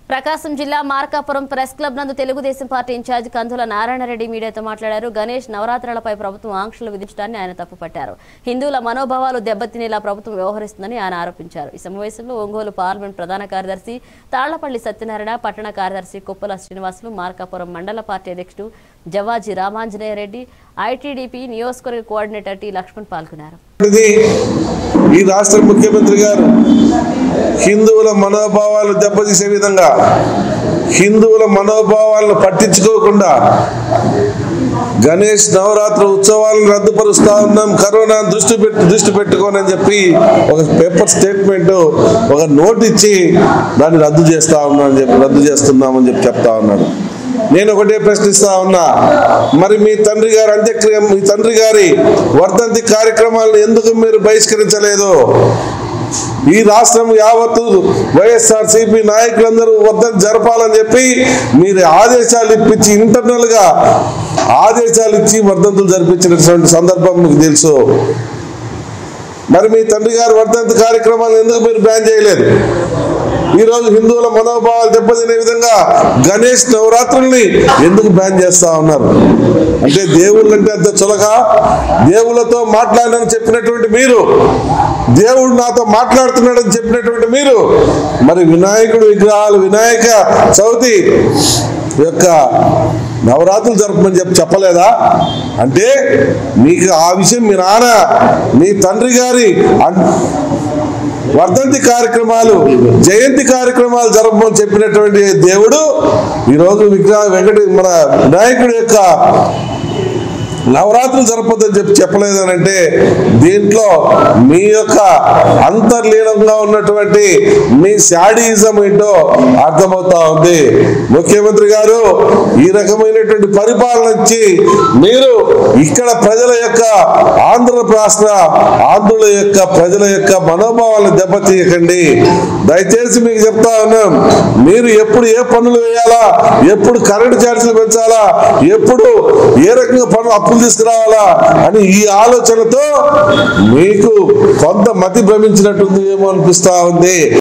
ప్రకాశం జిల్లా Markapuram press club నందు Telugu Desam party incharge Kandula Narayana Reddy మీడియాతో మాట్లాడారు గణేష్ నవరాత్రులపై ప్రభుత్వం ఆంక్షలు విధించడాన్ని ఆయన తప్పుపట్టారు హిందువుల మనోభావాలు దెబ్బతినేలా ప్రభుత్వం వ్యవహరిస్తుందని ఆయన ఆరోపించారు ఈ సమావేశంలో ఒంగోలు పార్లమెంట్ ప్రధాన కార్యదర్శి తాళ్లపల్లి సత్యనారాయణ పట్టణ కార్యదర్శి కుప్పల శ్రీనివాసులు మార్కాపురం మండల పార్టీ అధ్యక్షుడు జవాజీ రామాంజనేయ రెడ్డి ఐటీడీపీ నియోజకవర్గ కోఆర్డినేటర్ టి లక్ష్మణ్ పాల్గొన్నారు ఇది ఈ రాష్ట్ర ముఖ్యమంత్రి గారు హిందువుల మనోభావాలు దెబ్బతీసే విధంగా హిందువుల మనోభావాలను పట్టించుకోకుండా గణేష్ నవరాత్రి ఉత్సవాలను రద్దుపరుస్తా ఉన్నాం కరోనా దృష్టి పెట్టి దృష్టి పెట్టుకోనని చెప్పి ఒక పేపర్ స్టేట్మెంట్ ఒక నోట్ ఇచ్చి దాన్ని రద్దు చేస్తా ఉన్నా అని చెప్పి రద్దు చేస్తున్నామని చెప్పి చెప్తా ఉన్నాడు నేను ఒకటే ప్రశ్నిస్తా ఉన్నా మరి మీ తండ్రి గారి అంత్యక్రియ మీ తండ్రి గారి వర్ధంతి కార్యక్రమాలను ఎందుకు మీరు బహిష్కరించలేదు ఈ రాష్ట్రం యావత్తు వైఎస్ఆర్ సిపి నాయకులందరూ వర్ధంతి జరపాలని చెప్పి మీరు ఆదేశాలు ఇప్పించి ఇంటర్నల్ గా ఆదేశాలు ఇచ్చి వర్ధంతులు జరిపించినటువంటి సందర్భం మీకు తెలుసు మరి మీ తండ్రి గారి వర్ధంతి కార్యక్రమాలను ఎందుకు మీరు బ్యాన్ చేయలేదు ఈ రోజు హిందువుల మనోభావాలు దెబ్బతినే విధంగా గణేష్ నవరాత్రుల్ని ఎందుకు బ్యాన్ చేస్తా ఉన్నారు అంటే దేవుళ్ళంటే అంత చులక దేవుళ్ళతో మాట్లాడని చెప్పినటువంటి మీరు దేవుడు నాతో మాట్లాడుతున్నాడని చెప్పినటువంటి మీరు మరి వినాయకుడు విగ్రహాలు వినాయక చవితి యొక్క నవరాత్రులు జరపమని చెప్పి చెప్పలేదా అంటే మీకు ఆ విషయం మీ నాన్న మీ తండ్రి గారి అన్- వర్ధంతి కార్యక్రమాలు జయంతి కార్యక్రమాలు జరపమని చెప్పినటువంటి దేవుడు ఈరోజు విగ్రహ వెంకట మన వినాయకుడి యొక్క నవరాత్రులు జరపొద్దని చెప్పి చెప్పలేదనంటే దీంట్లో మీ యొక్క అంతర్లీనంగా ఉన్నటువంటి మీ శాడీజం ఏంటో అర్థమవుతా ఉంది ముఖ్యమంత్రి గారు ఈ రకమైనటువంటి పరిపాలన ఇచ్చి మీరు ఇక్కడ ప్రజల యొక్క ఆంధ్ర రాష్ట్ర ఆంధ్రుల యొక్క ప్రజల యొక్క మనోభావాలను దెబ్బతీయకండి దయచేసి మీకు చెప్తా ఉన్నాం మీరు ఎప్పుడు ఏ పన్నులు వేయాలా ఎప్పుడు కరెంటు ఛార్జీలు పెంచాలా ఎప్పుడు ఏ రకంగా పనులు అప్పులు తీసుకురావాలా అని ఈ ఆలోచనతో మీకు కొంత మతి భ్రమించినట్టుంది ఏమో అనిపిస్తా ఉంది